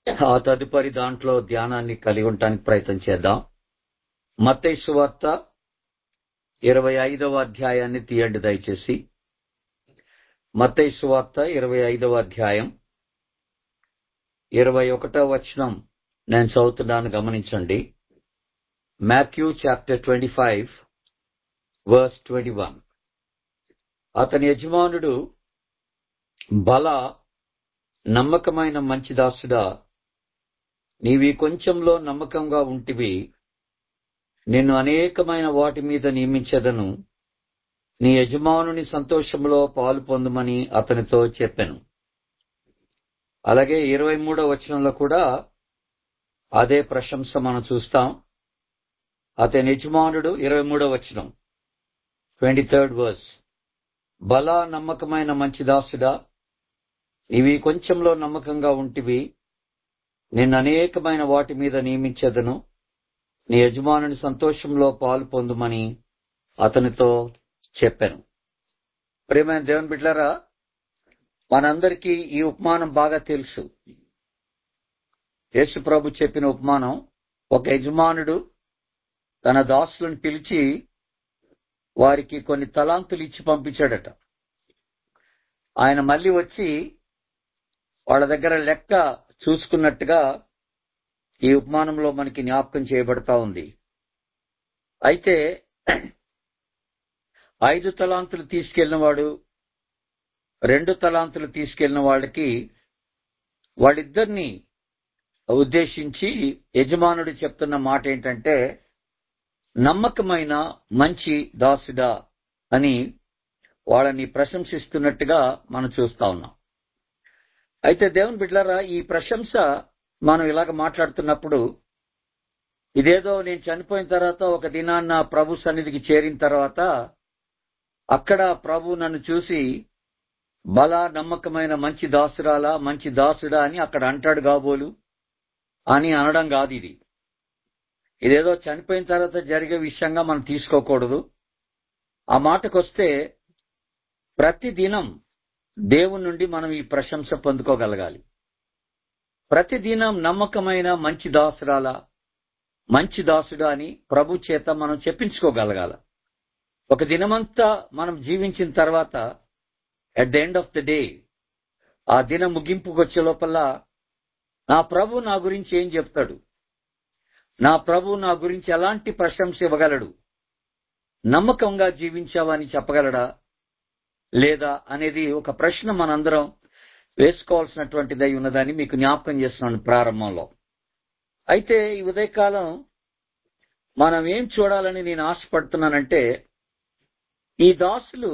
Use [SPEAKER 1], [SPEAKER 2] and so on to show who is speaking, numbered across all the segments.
[SPEAKER 1] ఆ తదుపరి దాంట్లో ధ్యానాన్ని కలిగి ఉండటానికి ప్రయత్నం చేద్దాం మత్తయి వార్త ఇరవై ఐదవ అధ్యాయాన్ని తీయండి దయచేసి మత్తయి వార్త ఇరవై ఐదవ అధ్యాయం ఇరవై ఒకటో వచనం నేను చదువుతున్నాను గమనించండి Matthew chapter twenty five verse twenty one అతని యజమానుడు బల నమ్మకమైన మంచి దాసుడా నీవి కొంచెంలో నమ్మకంగా ఉంటివి నిన్ను అనేకమైన వాటి మీద నియమించదను నీ యజమానుని సంతోషంలో పాలు పొందమని అతనితో చెప్పాను అలాగే ఇరవై మూడో వచనంలో కూడా అదే ప్రశంస మనం చూస్తాం అతని యజమానుడు ఇరవై మూడో వచనం ట్వంటీ థర్డ్ వర్స్ బల నమ్మకమైన మంచి దాసుడా ఇవి కొంచెంలో నమ్మకంగా ఉంటివి నిన్ను అనేకమైన వాటి మీద నియమించదను నీ యజమానుని సంతోషంలో పాలు పొందుమని అతనితో చెప్పాను ప్రేమైన దేవుని బిడ్డలారా మనందరికీ ఈ ఉపమానం బాగా తెలుసు యేసు ప్రభు చెప్పిన ఉపమానం ఒక యజమానుడు తన దాసులను పిలిచి వారికి కొన్ని తలాంతులు ఇచ్చి పంపించాడట ఆయన మళ్ళీ వచ్చి వాళ్ళ దగ్గర లెక్క చూసుకున్నట్టుగా ఈ ఉపమానంలో మనకి జ్ఞాపకం చేయబడతా ఉంది అయితే ఐదు తలాంతులు తీసుకెళ్లిన వాడు రెండు తలాంతులు తీసుకెళ్లిన వాళ్ళకి వాళ్ళిద్దరిని ఉద్దేశించి యజమానుడు చెప్తున్న మాట ఏంటంటే నమ్మకమైన మంచి దాసుడా అని వాళ్ళని ప్రశంసిస్తున్నట్టుగా మనం చూస్తా ఉన్నాం అయితే దేవుని బిడ్డలారా ఈ ప్రశంస మనం ఇలాగ మాట్లాడుతున్నప్పుడు ఇదేదో నేను చనిపోయిన తర్వాత ఒక దినాన్న ప్రభు సన్నిధికి చేరిన తర్వాత అక్కడ ప్రభు నన్ను చూసి బల నమ్మకమైన మంచి దాసురాలా మంచి దాసుడా అని అక్కడ అంటాడు కాబోలు అని అనడం కాదు ఇది ఇదేదో చనిపోయిన తర్వాత జరిగే విషయంగా మనం తీసుకోకూడదు ఆ మాటకొస్తే ప్రతి దినం దేవుని నుండి మనం ఈ ప్రశంస పొందుకోగలగాలి ప్రతిదినం నమ్మకమైన మంచి దాసురాల మంచి దాసుడా అని ప్రభు చేత మనం చెప్పించుకోగలగాల ఒక దినమంతా మనం జీవించిన తర్వాత at the end of the day ఆ దినం ముగింపుకు వచ్చే లోపల నా ప్రభు నా గురించి ఏం చెప్తాడు నా ప్రభు నా గురించి ఎలాంటి ప్రశంస ఇవ్వగలడు నమ్మకంగా జీవించావని చెప్పగలడా లేదా అనేది ఒక ప్రశ్న మనందరం వేసుకోవాల్సినటువంటిదై ఉన్నదని మీకు జ్ఞాపకం చేస్తున్నాను ప్రారంభంలో అయితే ఈ ఉదయకాలం మనం ఏం చూడాలని నేను ఆశపడుతున్నానంటే ఈ దాసులు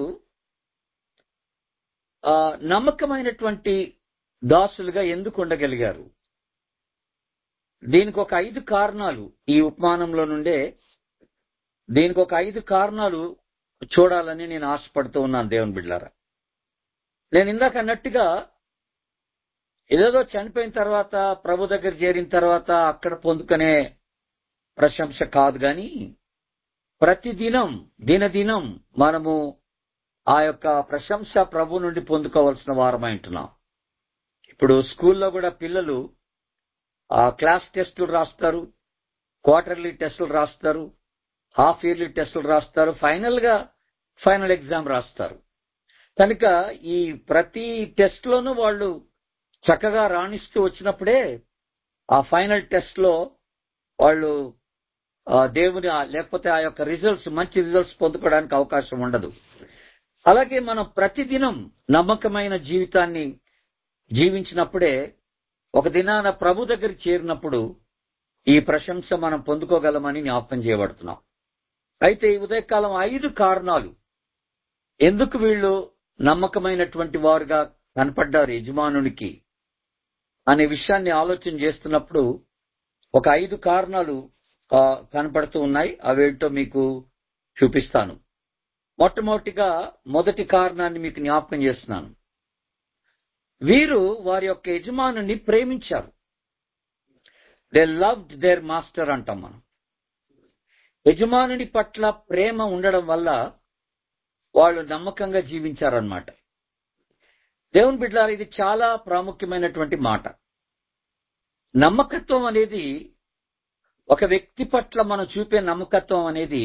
[SPEAKER 1] నమ్మకమైనటువంటి దాసులుగా ఎందుకు ఉండగలిగారు దీనికి ఒక ఐదు కారణాలు ఈ ఉపమానంలో నుండే దీనికి ఒక ఐదు కారణాలు చూడాలని నేను ఆశపడుతూ ఉన్నాను దేవుని బిడ్డారా నేను ఇందాక అన్నట్టుగా ఏదేదో చనిపోయిన తర్వాత ప్రభు దగ్గర చేరిన తర్వాత అక్కడ పొందుకునే ప్రశంస కాదు కానీ ప్రతిదినం దినదినం మనము ఆ యొక్క ప్రశంస ప్రభు నుండి పొందుకోవాల్సిన వారమై ఉంటున్నాం ఇప్పుడు స్కూల్లో కూడా పిల్లలు క్లాస్ టెస్టులు రాస్తారు క్వార్టర్లీ టెస్టులు రాస్తారు హాఫ్ ఇయర్లీ టెస్టులు రాస్తారు ఫైనల్ గా ఫైనల్ ఎగ్జామ్ రాస్తారు కనుక ఈ ప్రతి టెస్ట్ లోనూ వాళ్ళు చక్కగా రాణిస్తూ వచ్చినప్పుడే ఆ ఫైనల్ టెస్ట్ లో వాళ్ళు దేవుని లేకపోతే ఆ యొక్క రిజల్ట్స్ మంచి రిజల్ట్స్ పొందుకోవడానికి అవకాశం ఉండదు అలాగే మనం ప్రతిదినం నమ్మకమైన జీవితాన్ని జీవించినప్పుడే ఒక దినాన ప్రభు దగ్గర చేరినప్పుడు ఈ ప్రశంస మనం పొందుకోగలమని జ్ఞాపకం చేయబడుతున్నాం అయితే ఈ ఉదయకాలం ఐదు కారణాలు ఎందుకు వీళ్ళు నమ్మకమైనటువంటి వారుగా కనపడ్డారు యజమానునికి అనే విషయాన్ని ఆలోచన చేస్తున్నప్పుడు ఒక ఐదు కారణాలు కనపడుతూ ఉన్నాయి అవేంటో మీకు చూపిస్తాను మొట్టమొదటిగా మొదటి కారణాన్ని మీకు జ్ఞాపకం చేస్తున్నాను వీరు వారి యొక్క యజమానుని ప్రేమించారు దే లవ్డ్ దేర్ మాస్టర్ అంటాం మనం యజమానుని పట్ల ప్రేమ ఉండడం వల్ల వాళ్ళు నమ్మకంగా జీవించారన్నమాట దేవుని బిడ్డలారా ఇది చాలా ప్రాముఖ్యమైనటువంటి మాట నమ్మకత్వం అనేది ఒక వ్యక్తి పట్ల మనం చూపే నమ్మకత్వం అనేది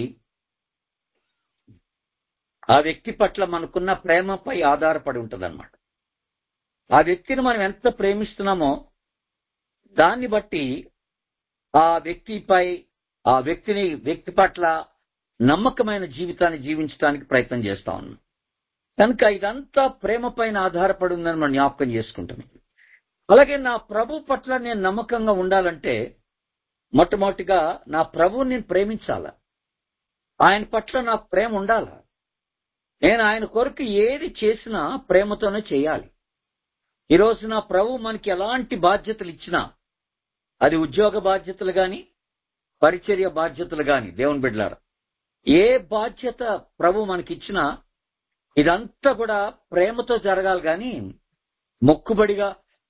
[SPEAKER 1] ఆ వ్యక్తి పట్ల మనకున్న ప్రేమపై ఆధారపడి ఉంటదన్నమాట ఆ వ్యక్తిని మనం ఎంత ప్రేమిస్తున్నామో దాన్ని బట్టి ఆ వ్యక్తిపై ఆ వ్యక్తిని వ్యక్తి పట్ల నమ్మకమైన జీవితాన్ని జీవించడానికి ప్రయత్నం చేస్తా ఉన్నాం కనుక ఇదంతా ప్రేమ పైన ఆధారపడి ఉందని మనం జ్ఞాపకం చేసుకుంటున్నాం అలాగే నా ప్రభు పట్ల నేను నమ్మకంగా ఉండాలంటే మొట్టమొదటిగా నా ప్రభువుని నేను ప్రేమించాల ఆయన పట్ల నాకు ప్రేమ ఉండాల నేను ఆయన కొరకు ఏది చేసినా ప్రేమతోనే చేయాలి ఈరోజు నా ప్రభు మనకి ఎలాంటి బాధ్యతలు ఇచ్చినా అది ఉద్యోగ బాధ్యతలు గాని పరిచర్య బాధ్యతలు గాని దేవుని బిడ్డలారా ఏ బాధ్యత ప్రభు మనకిచ్చినా ఇదంతా కూడా ప్రేమతో జరగాలి గాని మొక్కుబడిగా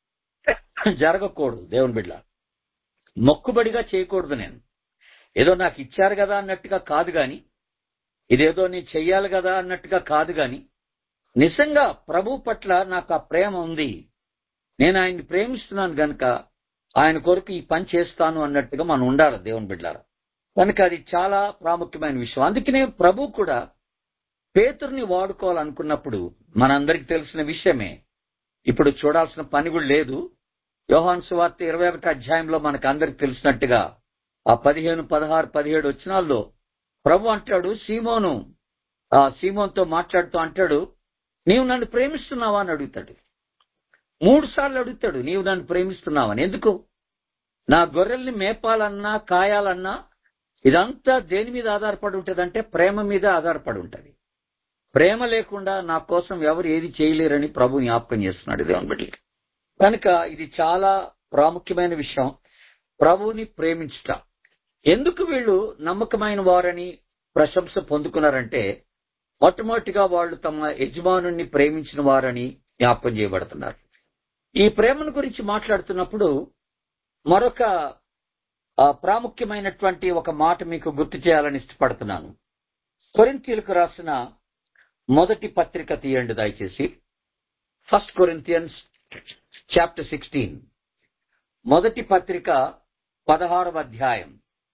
[SPEAKER 1] జరగకూడదు దేవుని బిడ్డ మొక్కుబడిగా చేయకూడదు నేను ఏదో నాకు ఇచ్చారు కదా అన్నట్టుగా కాదు గాని ఇదేదో నేను చెయ్యాలి కదా అన్నట్టుగా కాదు గాని నిజంగా ప్రభు పట్ల నాకు ఆ ప్రేమ ఉంది నేను ఆయన్ని ప్రేమిస్తున్నాను గనక ఆయన కొరకు ఈ పని చేస్తాను అన్నట్టుగా మనం ఉండాలి దేవుని బిడ్డారా కనుక అది చాలా ప్రాముఖ్యమైన విషయం అందుకనే ప్రభు కూడా పేతుర్ని వాడుకోవాలనుకున్నప్పుడు మనందరికి తెలిసిన విషయమే ఇప్పుడు చూడాల్సిన పని కూడా లేదు యోహాన్ సువార్త ఇరవై ఒకటి అధ్యాయంలో మనకు అందరికి తెలిసినట్టుగా ఆ పదిహేను పదహారు పదిహేడు వచ్చినాల్లో ప్రభు అంటాడు సీమోను ఆ సీమోన్తో మాట్లాడుతూ అంటాడు నీవు నన్ను ప్రేమిస్తున్నావా అని అడుగుతాడు మూడు సార్లు అడుగుతాడు నీవు నన్ను ప్రేమిస్తున్నావని ఎందుకు నా గొర్రెల్ని మేపాలన్నా కాయాలన్నా ఇదంతా దేని మీద ఆధారపడి ఉంటుందంటే ప్రేమ మీద ఆధారపడి ఉంటది ప్రేమ లేకుండా నా కోసం ఎవరు ఏది చేయలేరని ప్రభు జ్ఞాపకం చేస్తున్నాడు దేవుని బిడ్డ కనుక ఇది చాలా ప్రాముఖ్యమైన విషయం ప్రభువుని ప్రేమించుట ఎందుకు వీళ్ళు నమ్మకమైన వారని ప్రశంస పొందుకున్నారంటే మొట్టమొదటిగా వాళ్ళు తమ యజమానుణ్ణి ప్రేమించిన వారని జ్ఞాపకం చేయబడుతున్నారు ఈ ప్రేమను గురించి మాట్లాడుతున్నప్పుడు మరొక ఆ, ప్రాముఖ్యమైనటువంటి ఒక మాట మీకు గుర్తు చేయాలని ఇష్టపడుతున్నాను కొరింతీయులకు రాసిన మొదటి పత్రిక తీయండి దయచేసి ఫస్ట్ కొరింతియన్స్ చాప్టర్ సిక్స్టీన్ మొదటి పత్రిక పదహారవ అధ్యాయం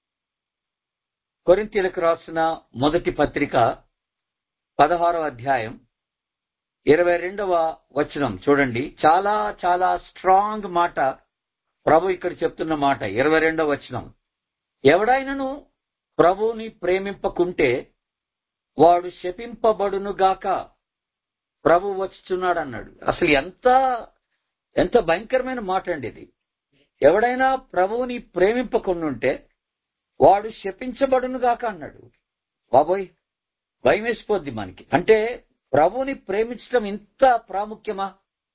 [SPEAKER 1] కొరింతీయులకు రాసిన మొదటి పత్రిక పదహారవ అధ్యాయం ఇరవై రెండవ వచనం చూడండి చాలా చాలా స్ట్రాంగ్ మాట ప్రభు ఇక్కడ చెప్తున్న మాట ఇరవై రెండవ వచనం ఎవడైనను ప్రభువుని ప్రేమింపకుంటే వాడు శపింపబడును గాక ప్రభు వచ్చుచున్నాడు అన్నాడు అసలు ఎంత ఎంత భయంకరమైన మాట అండి ఇది ఎవడైనా ప్రభువుని ప్రేమింపకుండా ఉంటే వాడు శపించబడును గాక అన్నాడు బాబోయ్ భయం వేసిపోద్ది మనకి అంటే ప్రభువుని ప్రేమించడం ఇంత ప్రాముఖ్యమా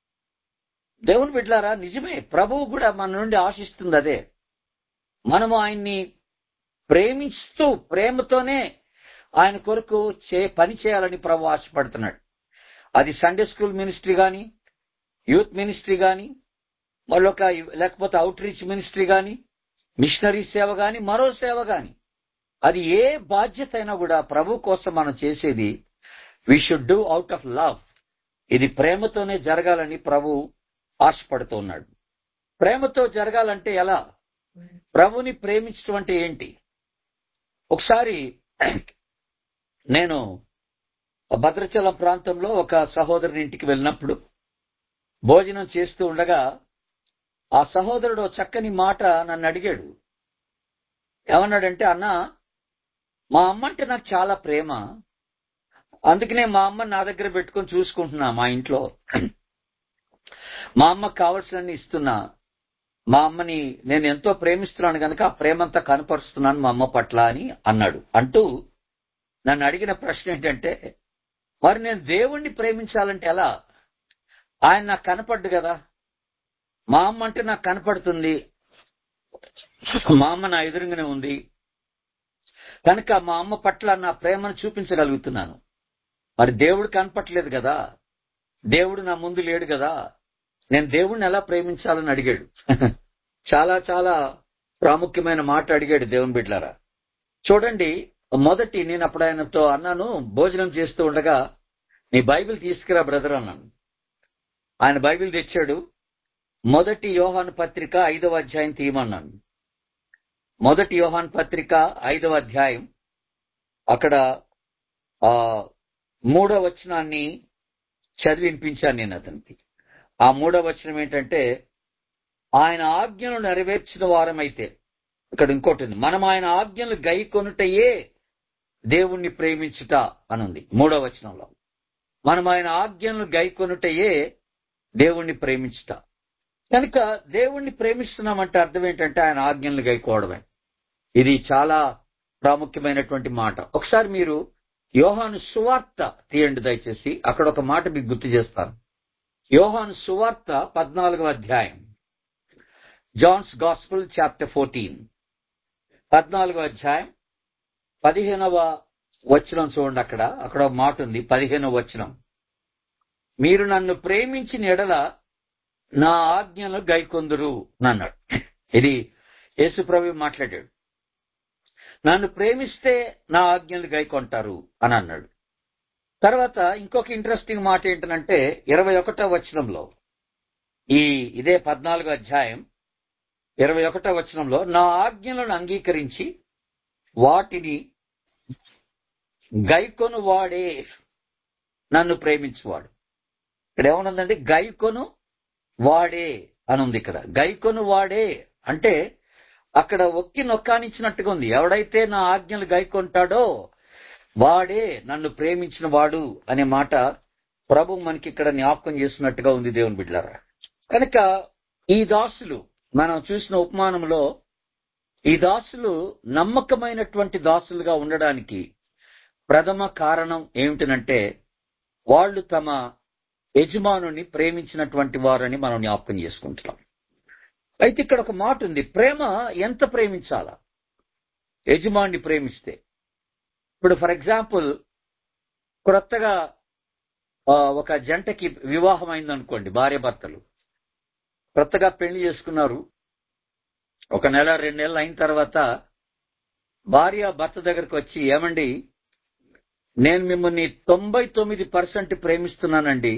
[SPEAKER 1] దేవుని బిడ్లారా నిజమే ప్రభువు కూడా మన నుండి ఆశిస్తుంది అదే మనము ఆయన్ని ప్రేమిస్తూ ప్రేమతోనే ఆయన కొరకు చే పని చేయాలని ప్రభు ఆశపడుతున్నాడు అది సండే స్కూల్ మినిస్ట్రీ కానీ యూత్ మినిస్ట్రీ కానీ మరొక లేకపోతే అవుట్ రీచ్ మినిస్ట్రీ కానీ మిషనరీ సేవ కానీ మరో సేవ కానీ అది ఏ బాధ్యత అయినా కూడా ప్రభు కోసం మనం చేసేది we should do out of love ఇది ప్రేమతోనే జరగాలని ప్రభు ఆశపడుతూ ఉన్నాడు ప్రేమతో జరగాలంటే ఎలా ప్రభుని ప్రేమించడం అంటే ఏంటి ఒకసారి నేను భద్రాచలం ప్రాంతంలో ఒక సహోదరుని ఇంటికి వెళ్ళినప్పుడు భోజనం చేస్తూ ఉండగా ఆ సహోదరుడు ఓ చక్కని మాట నన్ను అడిగాడు ఏమన్నాడంటే అన్న మా అమ్మ అంటే నాకు చాలా ప్రేమ అందుకనే మా అమ్మ నా దగ్గర పెట్టుకొని చూసుకుంటున్నా మా ఇంట్లో మా అమ్మకు కావలసినన్ని ఇస్తున్నా మా అమ్మని నేను ఎంతో ప్రేమిస్తున్నాను కనుక ఆ ప్రేమంతా కనపరుస్తున్నాను మా అమ్మ పట్ల అని అన్నాడు అంటూ నన్ను అడిగిన ప్రశ్న ఏంటంటే మరి నేను దేవుణ్ణి ప్రేమించాలంటే ఎలా ఆయన నాకు కనపడ్డు కదా మా అమ్మ అంటే నాకు కనపడుతుంది మా అమ్మ నా ఎదురుగానే ఉంది కనుక మా అమ్మ పట్ల నా ప్రేమను చూపించగలుగుతున్నాను మరి దేవుడు కనపట్లేదు కదా దేవుడు నా ముందు లేడు కదా నేను దేవుణ్ణి ఎలా ప్రేమించాలని అడిగాడు చాలా చాలా ప్రాముఖ్యమైన మాట అడిగాడు దేవుని బిడ్లారా చూడండి మొదటి నేను అప్పుడు ఆయనతో అన్నాను భోజనం చేస్తూ ఉండగా నీ బైబిల్ తీసుకురా బ్రదర్ అన్నాను ఆయన బైబిల్ తెచ్చాడు మొదటి యోహాను పత్రిక ఐదవ అధ్యాయం తీయమన్నాను మొదటి యోహాను పత్రిక ఐదవ అధ్యాయం అక్కడ ఆ మూడవ వచనాన్ని చదివి వినిపించాను నేను అతనికి ఆ మూడవ వచనం ఏంటంటే ఆయన ఆజ్ఞలు నెరవేర్చిన వారమైతే ఇక్కడ ఇంకోటి ఉంది మనం ఆయన ఆజ్ఞలు గై కొనుటయే దేవుణ్ణి ప్రేమించుట అనుంది మూడవ వచనంలో మనం ఆయన ఆజ్ఞలను గై కొనుటయే దేవుణ్ణి ప్రేమించుట కనుక దేవుణ్ణి ప్రేమిస్తున్నామంటే అర్థం ఏంటంటే ఆయన ఆజ్ఞలను గైకోవడమే ఇది చాలా ప్రాముఖ్యమైనటువంటి మాట ఒకసారి మీరు యోహాను సువార్త తీయండి దయచేసి అక్కడ ఒక మాట మీకు గుర్తు చేస్తాను యోహాను సువార్త పద్నాలుగవ అధ్యాయం జాన్స్ గాస్పుల్ చాప్టర్ ఫోర్టీన్ పద్నాలుగో అధ్యాయం పదిహేనవ వచనం చూడండి అక్కడ అక్కడ ఒక మాట ఉంది పదిహేనవ వచనం మీరు నన్ను ప్రేమించిన ఎడల నా ఆజ్ఞలు గైకొందురు అన్నాడు ఇది యేసుప్రభు మాట్లాడాడు నన్ను ప్రేమిస్తే నా ఆజ్ఞలు గైకొంటారు అని అన్నాడు తర్వాత ఇంకొక ఇంట్రెస్టింగ్ మాట ఏంటంటే ఇరవై ఒకటో వచనంలో ఈ ఇదే పద్నాలుగో అధ్యాయం ఇరవై ఒకటో వచనంలో నా ఆజ్ఞలను అంగీకరించి వాటిని గైకొను వాడే నన్ను ప్రేమించువాడు ఇక్కడ ఏమనుందండి గైకొను వాడే అని ఉంది ఇక్కడ గైకొను వాడే అంటే అక్కడ ఒక్కి నొక్కానిచ్చినట్టుగా ఉంది ఎవడైతే నా ఆజ్ఞలు గైకొంటాడో వాడే నన్ను ప్రేమించిన వాడు అనే మాట ప్రభు మనకి ఇక్కడ జ్ఞాపకం చేస్తున్నట్టుగా ఉంది దేవుని బిడ్డారా కనుక ఈ దాసులు మనం చూసిన ఉపమానంలో ఈ దాసులు నమ్మకమైనటువంటి దాసులుగా ఉండడానికి ప్రథమ కారణం ఏమిటనంటే వాళ్ళు తమ యజమానుని ప్రేమించినటువంటి వారని మనం జ్ఞాపకం చేసుకుంటున్నాం అయితే ఇక్కడ ఒక మాట ఉంది ప్రేమ ఎంత ప్రేమించాలా యజమాన్ని ప్రేమిస్తే ఇప్పుడు ఫర్ ఎగ్జాంపుల్ క్రొత్తగా ఆ, ఒక జంటకి వివాహం అయిందనుకోండి భార్య భర్తలు క్రొత్తగా పెళ్లి చేసుకున్నారు ఒక నెల రెండు నెలలు అయిన తర్వాత భార్య భర్త దగ్గరకు వచ్చి ఏమండి నేను మిమ్మల్ని తొంభై తొమ్మిది పర్సెంట్ ప్రేమిస్తున్నానండి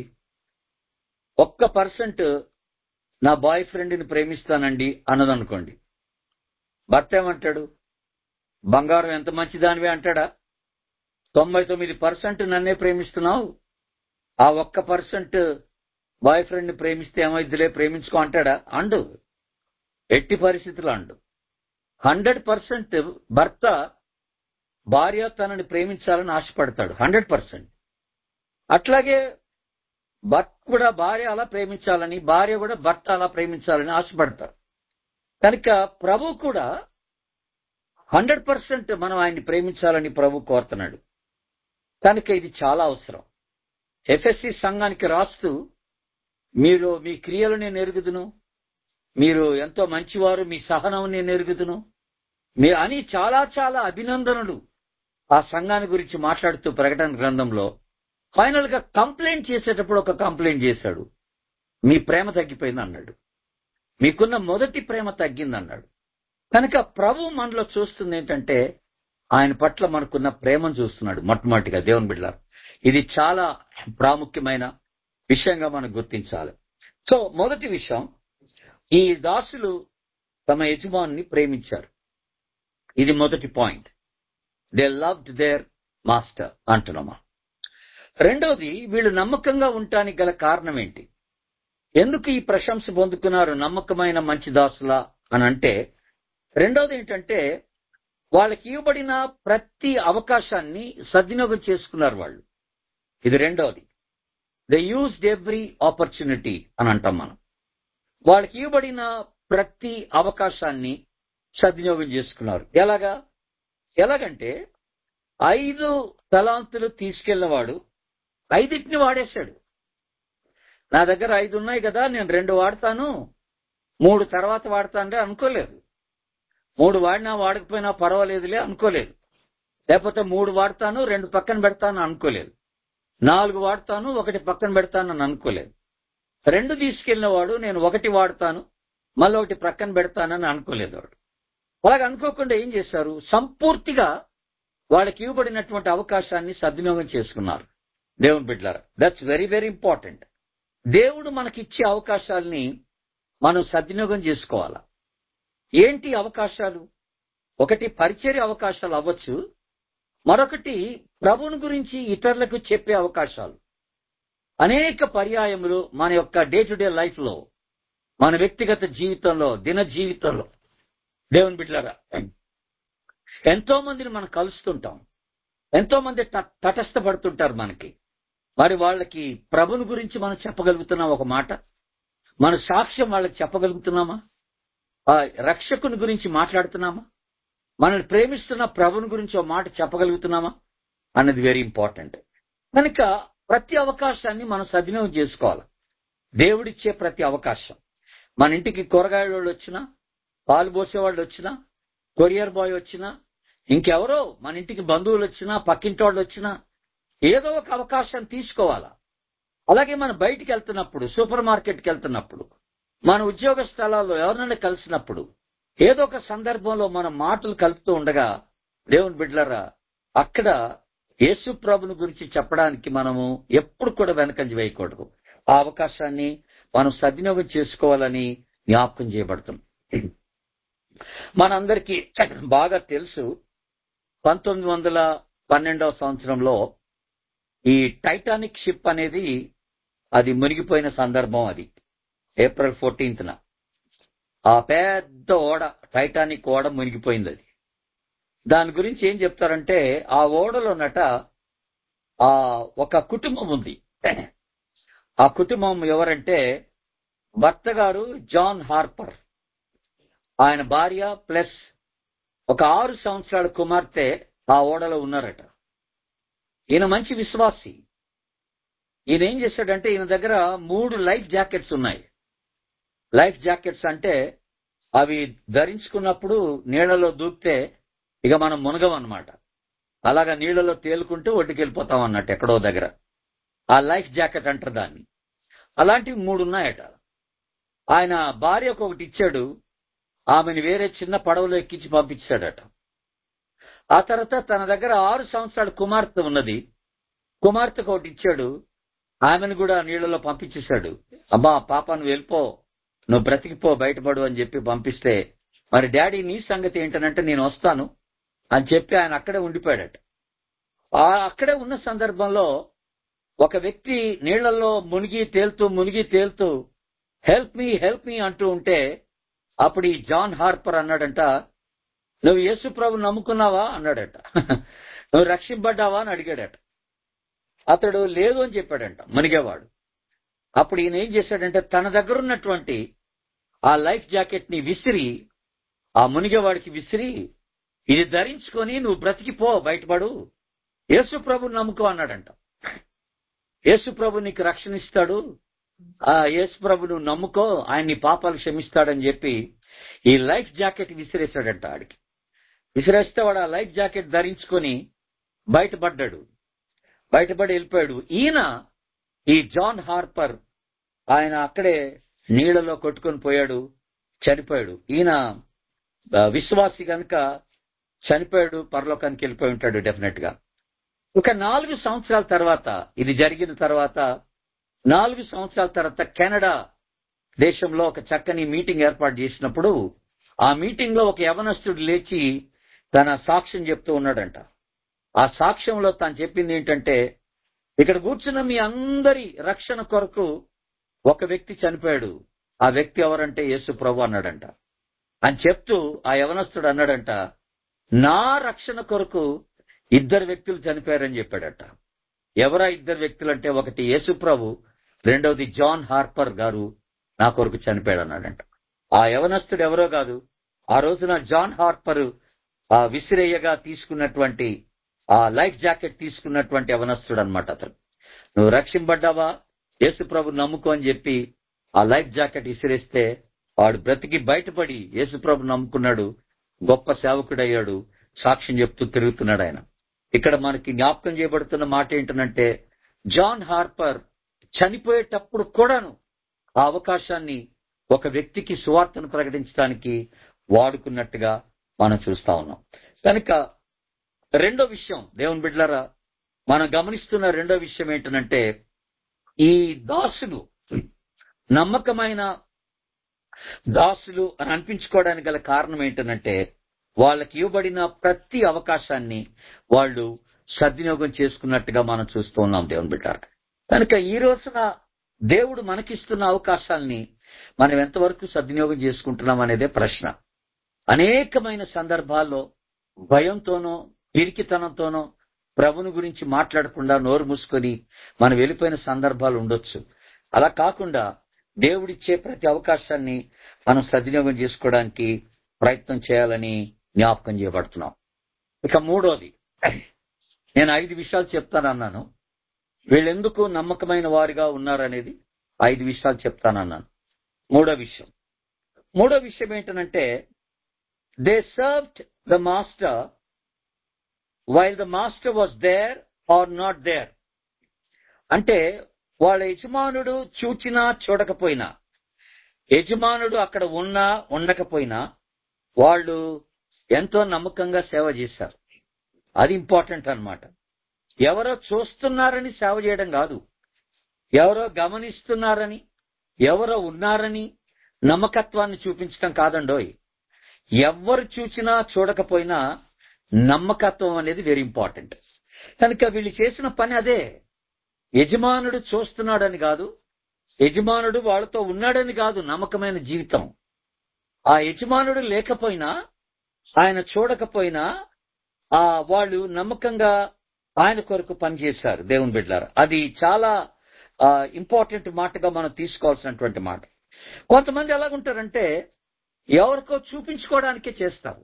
[SPEAKER 1] ఒక్క పర్సెంట్ నా బాయ్ ఫ్రెండ్ని ప్రేమిస్తానండి అన్నదనుకోండి భర్త ఏమంటాడు బంగారం ఎంత మంచిదానివే అంటాడా తొంభై తొమ్మిది పర్సెంట్ నన్నే ప్రేమిస్తున్నావు ఆ ఒక్క పర్సెంట్ బాయ్ ఫ్రెండ్ని ప్రేమిస్తే ఏమైద్దిలే ప్రేమించుకో అంటాడా అండు ఎట్టి పరిస్థితులు అండు హండ్రెడ్ పర్సెంట్ భర్త భార్య తనని ప్రేమించాలని ఆశపడతాడు హండ్రెడ్ పర్సెంట్ అట్లాగే భర్త కూడా భార్య అలా ప్రేమించాలని భార్య కూడా భర్త అలా ప్రేమించాలని ఆశపడతారు కనుక ప్రభు కూడా హండ్రెడ్ పర్సెంట్ మనం ఆయన్ని ప్రేమించాలని ప్రభు కోరుతున్నాడు కనుక ఇది చాలా అవసరం ఎఫ్ఎస్సి సంఘానికి రాస్తూ మీరు మీ క్రియలు నేను ఎరుగుదును మీరు ఎంతో మంచివారు మీ సహనం నేను ఎరుగుదును మీ అని చాలా చాలా అభినందనలు ఆ సంఘాన్ని గురించి మాట్లాడుతూ ప్రకటన గ్రంథంలో ఫైనల్ గా కంప్లైంట్ చేసేటప్పుడు ఒక కంప్లైంట్ చేశాడు మీ ప్రేమ తగ్గిపోయింది అన్నాడు మీకున్న మొదటి ప్రేమ తగ్గింది అన్నాడు కనుక ప్రభు మనలో చూస్తుంది ఏంటంటే ఆయన పట్ల మనకున్న ప్రేమను చూస్తున్నాడు మొట్టమొదటిగా దేవుని బిడ్డ ఇది చాలా ప్రాముఖ్యమైన విషయంగా మనం గుర్తించాలి సో మొదటి విషయం ఈ దాసులు తమ యజమాని ప్రేమించారు ఇది మొదటి point they loved their master అంటున్నామా రెండోది వీళ్ళు నమ్మకంగా ఉండటానికి గల కారణం ఏంటి ఎందుకు ఈ ప్రశంస పొందుకున్నారు నమ్మకమైన మంచి దాసులా అని అంటే రెండోది ఏంటంటే వాళ్ళకి ఇవ్వబడిన ప్రతి అవకాశాన్ని సద్వినియోగం చేసుకున్నారు వాళ్ళు ఇది రెండోది దే యూజ్డ్ ఎవ్రీ ఆపర్చునిటీ అని అంటాం మనం వాళ్ళకి ఇవ్వబడిన ప్రతి అవకాశాన్ని సద్వినియోగం చేసుకున్నారు ఎలాగా ఎలాగంటే ఐదు తలాంతులు తీసుకెళ్లినవాడు ఐదింటిని వాడేశాడు నా దగ్గర ఐదు ఉన్నాయి కదా నేను రెండు వాడతాను మూడు తర్వాత వాడతానంటే అనుకోలేదు మూడు వాడినా వాడకపోయినా పర్వాలేదులే అనుకోలేదు లేకపోతే మూడు వాడతాను రెండు పక్కన పెడతాను అనుకోలేదు నాలుగు వాడతాను ఒకటి పక్కన పెడతాను అని అనుకోలేదు రెండు తీసుకెళ్లిన వాడు నేను ఒకటి వాడతాను మళ్ళీ ఒకటి ప్రక్కన పెడతానని అనుకోలేదు వాడు అలాగ అనుకోకుండా ఏం చేశారు సంపూర్తిగా వాళ్ళకి ఇవ్వబడినటువంటి అవకాశాన్ని సద్వినియోగం చేసుకున్నారు దేవుని బిడ్డలారా దట్స్ వెరీ వెరీ ఇంపార్టెంట్ దేవుడు మనకిచ్చే అవకాశాలని మనం సద్వినియోగం చేసుకోవాలా ఏంటి అవకాశాలు ఒకటి పరిచర్య అవకాశాలు అవ్వచ్చు మరొకటి ప్రభువుని గురించి ఇతరులకు చెప్పే అవకాశాలు అనేక పర్యాయములు మన యొక్క డే టు డే లైఫ్ లో మన వ్యక్తిగత జీవితంలో దిన జీవితంలో దేవుని బిడ్డలారా ఎంతో మందిని మనం కలుస్తుంటాం ఎంతో మంది త- తటస్థపడుతుంటారు మనకి మరి వాళ్ళకి ప్రభుని గురించి మనం చెప్పగలుగుతున్నాం ఒక మాట మన సాక్ష్యం వాళ్ళకి చెప్పగలుగుతున్నామా ఆ రక్షకుని గురించి మాట్లాడుతున్నామా మనల్ని ప్రేమిస్తున్న ప్రభుని గురించి ఒక మాట చెప్పగలుగుతున్నామా అన్నది వెరీ ఇంపార్టెంట్ కనుక ప్రతి అవకాశాన్ని మనం సద్వినియోగం చేసుకోవాలి దేవుడిచ్చే ప్రతి అవకాశం మన ఇంటికి కూరగాయల వాళ్ళు వచ్చినా పాలు పోసేవాళ్ళు వచ్చినా కొరియర్ బాయ్ వచ్చినా ఇంకెవరో మన ఇంటికి బంధువులు వచ్చినా పక్కింటి వాళ్ళు వచ్చినా ఏదో ఒక అవకాశం తీసుకోవాలా అలాగే మనం బయటికి వెళ్తున్నప్పుడు సూపర్ మార్కెట్కి వెళ్తున్నప్పుడు మన ఉద్యోగ స్థలాల్లో ఎవరినైనా కలిసినప్పుడు ఏదో ఒక సందర్భంలో మనం మాటలు కలుపుతూ ఉండగా దేవుని బిడ్డలరా అక్కడ యేసు ప్రభుని గురించి చెప్పడానికి మనము ఎప్పుడు కూడా వెనకంజ వేయకూడదు ఆ అవకాశాన్ని మనం సద్వినియోగం చేసుకోవాలని జ్ఞాపకం చేయబడుతుంది మనందరికీ బాగా తెలుసు పంతొమ్మిది వందల పన్నెండవ సంవత్సరంలో ఈ టైటానిక్ షిప్ అనేది అది మునిగిపోయిన సందర్భం అది ఏప్రిల్ ఫోర్టీన్త్న ఆ పెద్ద ఓడ టైటానిక్ ఓడ మునిగిపోయింది అది దాని గురించి ఏం చెప్తారంటే ఆ ఓడలో నట ఆ ఒక కుటుంబం ఉంది ఆ కుటుంబం ఎవరంటే భర్త గారు జాన్ హార్పర్ ఆయన భార్య ప్లస్ ఒక ఆరు సంవత్సరాల కుమార్తె ఆ ఓడలో ఉన్నారట ఈయన మంచి విశ్వాసి ఈయన ఏం చేశాడంటే ఈయన దగ్గర మూడు లైఫ్ జాకెట్స్ ఉన్నాయి లైఫ్ జాకెట్స్ అంటే అవి ధరించుకున్నప్పుడు నీళ్లలో దూకితే ఇక మనం మునగం అన్నమాట అలాగా నీళ్లలో తేలుకుంటూ ఒడ్డుకెళ్ళిపోతాం అన్నట్టు ఎక్కడో దగ్గర ఆ లైఫ్ జాకెట్ అంటారు దాన్ని అలాంటివి మూడు ఉన్నాయట ఆయన భార్యకు ఒకటి ఇచ్చాడు ఆమెను వేరే చిన్న పడవలో ఎక్కించి పంపించాడట ఆ తర్వాత తన దగ్గర ఆరు సంవత్సరాల కుమార్తె ఉన్నది కుమార్తెకు ఒకటి ఇచ్చాడు ఆమెను కూడా నీళ్లలో పంపించేశాడు అమ్మా పాప నువ్వు వెళ్ళిపో నువ్వు బ్రతికిపో బయటపడు అని చెప్పి పంపిస్తే మరి డాడీ నీ సంగతి ఏంటనంటే నేను వస్తాను అని చెప్పి ఆయన అక్కడే ఉండిపోయాడట ఆ అక్కడే ఉన్న సందర్భంలో ఒక వ్యక్తి నీళ్లలో మునిగి తేలుతూ మునిగి తేలుతూ హెల్ప్ మీ హెల్ప్ మీ అంటూ ఉంటే అప్పుడు ఈ జాన్ హార్పర్ అన్నాడంట నువ్వు యేసు ప్రభు నమ్ముకున్నావా అన్నాడట నువ్వు రక్షింపడ్డావా అని అడిగాడట అతడు లేదు అని చెప్పాడంట మునిగేవాడు అప్పుడు ఈయన ఏం చేశాడంటే తన దగ్గర ఉన్నటువంటి ఆ లైఫ్ జాకెట్ ని విసిరి ఆ మునిగేవాడికి విసిరి ఇది ధరించుకొని నువ్వు బ్రతికిపో బయటపడు యేసు ప్రభు నమ్ముకో అన్నాడంట యేసు ప్రభు నీకు రక్షణ ఇస్తాడు ఆ యేసు ప్రభు నువ్వు నమ్ముకో ఆయన నీ పాపాలు క్షమిస్తాడని చెప్పి ఈ లైఫ్ జాకెట్ విసిరేశాడంట ఆడికి విసిరేస్తే వాడు ఆ లైఫ్ జాకెట్ ధరించుకొని బయటపడ్డాడు బయటపడి వెళ్ళిపోయాడు ఈయన ఈ జాన్ హార్పర్ ఆయన అక్కడే నీళ్లలో కొట్టుకొని పోయాడు చనిపోయాడు ఈయన ఆ, విశ్వాసి కనుక చనిపోయాడు పరలోకానికి వెళ్ళిపోయి ఉంటాడు డెఫినెట్ గా ఒక నాలుగు సంవత్సరాల తర్వాత ఇది జరిగిన తర్వాత నాలుగు సంవత్సరాల తర్వాత కెనడా దేశంలో ఒక చక్కని మీటింగ్ ఏర్పాటు చేసినప్పుడు ఆ మీటింగ్ లో ఒక యవనస్తుడు లేచి తన సాక్ష్యం చెప్తూ ఉన్నాడంట ఆ సాక్ష్యంలో తాను చెప్పింది ఏంటంటే ఇక్కడ కూర్చున్న మీ అందరి రక్షణ కొరకు ఒక వ్యక్తి చనిపోయాడు ఆ వ్యక్తి ఎవరంటే యేసు ప్రభు అన్నాడంట అని చెప్తూ ఆ యవనస్తుడు అన్నాడంట నా రక్షణ కొరకు ఇద్దరు వ్యక్తులు చనిపోయారని చెప్పాడట ఎవరా ఇద్దరు వ్యక్తులు అంటే ఒకటి యేసు ప్రభు రెండవది జాన్ హార్పర్ గారు నా కొరకు చనిపోయాడు అన్నాడంట ఆ యవనస్తుడు ఎవరో కాదు ఆ రోజున జాన్ హార్పర్ ఆ విసిరేయగా తీసుకున్నటువంటి ఆ లైఫ్ జాకెట్ తీసుకున్నటువంటి యవనస్తుడు అనమాట అతను నువ్వు రక్షింపడ్డావా యేసు ప్రభు నమ్ముకో అని చెప్పి ఆ లైఫ్ జాకెట్ విసిరేస్తే వాడు బ్రతికి బయటపడి యేసు ప్రభు నమ్ముకున్నాడు గొప్ప సేవకుడయ్యాడు సాక్ష్యం చెప్తూ తిరుగుతున్నాడు ఆయన ఇక్కడ మనకి జ్ఞాపకం చేయబడుతున్న మాట ఏంటంటే జాన్ హార్పర్ చనిపోయేటప్పుడు కూడాను ఆ అవకాశాన్ని ఒక వ్యక్తికి సువార్తను ప్రకటించడానికి వాడుకున్నట్టుగా మనం చూస్తా ఉన్నాం కనుక రెండో విషయం దేవుని బిడ్డలారా మనం గమనిస్తున్న రెండో విషయం ఏంటంటే ఈ దాసుడు నమ్మకమైన దాసులు అని అనిపించుకోవడానికి గల కారణం ఏంటంటే వాళ్ళకి ఇవ్వబడిన ప్రతి అవకాశాన్ని వాళ్ళు సద్వినియోగం చేసుకున్నట్టుగా మనం చూస్తూ ఉన్నాం దేవుని బిడ్డారు కనుక ఈ రోజున దేవుడు మనకిస్తున్న అవకాశాల్ని మనం ఎంతవరకు సద్వినియోగం చేసుకుంటున్నాం అనేదే ప్రశ్న అనేకమైన సందర్భాల్లో భయంతోనో పిరికితనంతోనో ప్రభుని గురించి మాట్లాడకుండా నోరు మూసుకొని మనం వెళ్ళిపోయిన సందర్భాలు ఉండొచ్చు అలా కాకుండా దేవుడిచ్చే ప్రతి అవకాశాన్ని మనం సద్వినియోగం చేసుకోవడానికి ప్రయత్నం చేయాలని జ్ఞాపకం చేయబడుతున్నాం ఇక మూడోది నేను ఐదు విషయాలు చెప్తానన్నాను వీళ్ళెందుకు నమ్మకమైన వారిగా ఉన్నారనేది ఐదు విషయాలు చెప్తానన్నాను మూడో విషయం మూడో విషయం ఏంటనంటే they served the master while the master was there or not there అంటే వాళ్ళ యజమానుడు చూచినా చూడకపోయినా యజమానుడు అక్కడ ఉన్నా ఉండకపోయినా వాళ్ళు ఎంతో నమ్మకంగా సేవ చేశారు అది ఇంపార్టెంట్ అన్నమాట ఎవరో చూస్తున్నారని సేవ చేయడం కాదు ఎవరో గమనిస్తున్నారని ఎవరో ఉన్నారని నమ్మకత్వాన్ని చూపించడం కాదండోయ్ ఎవ్వరు చూసినా చూడకపోయినా నమ్మకత్వం అనేది వెరీ ఇంపార్టెంట్ కనుక వీళ్ళు చేసిన పని అదే యజమానుడు చూస్తున్నాడని కాదు యజమానుడు వాళ్ళతో ఉన్నాడని కాదు నమ్మకమైన జీవితం ఆ యజమానుడు లేకపోయినా ఆయన చూడకపోయినా ఆ వాళ్ళు నమ్మకంగా ఆయన కొరకు పనిచేశారు దేవుని బిడ్డారు అది చాలా ఇంపార్టెంట్ మాటగా మనం తీసుకోవాల్సినటువంటి మాట కొంతమంది ఎలాగుంటారంటే ఎవరికో చూపించుకోవడానికే చేస్తారు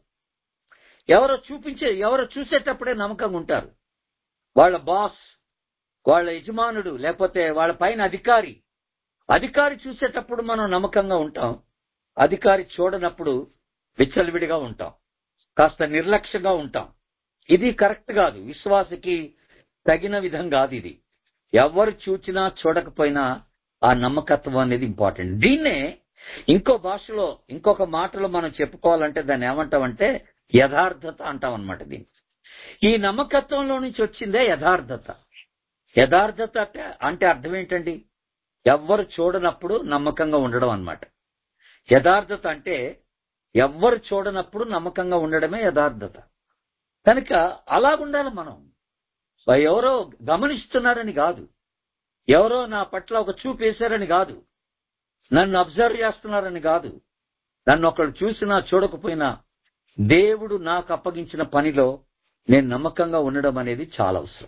[SPEAKER 1] ఎవరో చూపించే ఎవరో చూసేటప్పుడే నమ్మకంగా ఉంటారు వాళ్ళ బాస్ వాళ్ళ యజమానుడు లేకపోతే వాళ్ళ పైన అధికారి అధికారి చూసేటప్పుడు మనం నమ్మకంగా ఉంటాం అధికారి చూడనప్పుడు విచ్చలవిడిగా ఉంటాం కాస్త నిర్లక్ష్యంగా ఉంటాం ఇది కరెక్ట్ కాదు విశ్వాసకి తగిన విధం కాదు ఇది ఎవరు చూచినా చూడకపోయినా ఆ నమ్మకత్వం అనేది ఇంపార్టెంట్ దీన్నే ఇంకో భాషలో ఇంకొక మాటలో మనం చెప్పుకోవాలంటే దాన్ని ఏమంటామంటే యథార్థత అంటాం అనమాట దీన్ని ఈ నమ్మకత్వంలో నుంచి వచ్చిందే యథార్థత యథార్థత అంటే అంటే అర్థం ఏంటండి ఎవ్వరు చూడనప్పుడు నమ్మకంగా ఉండడం అన్నమాట యథార్థత అంటే ఎవ్వరు చూడనప్పుడు నమ్మకంగా ఉండడమే యథార్థత కనుక అలాగుండాలి మనం ఎవరో గమనిస్తున్నారని కాదు ఎవరో నా పట్ల ఒక చూపు వేశారని కాదు నన్ను అబ్జర్వ్ చేస్తున్నారని కాదు నన్ను ఒకళ్ళు చూసినా చూడకపోయినా దేవుడు నాకు అప్పగించిన పనిలో నేను నమ్మకంగా ఉండడం అనేది చాలా అవసరం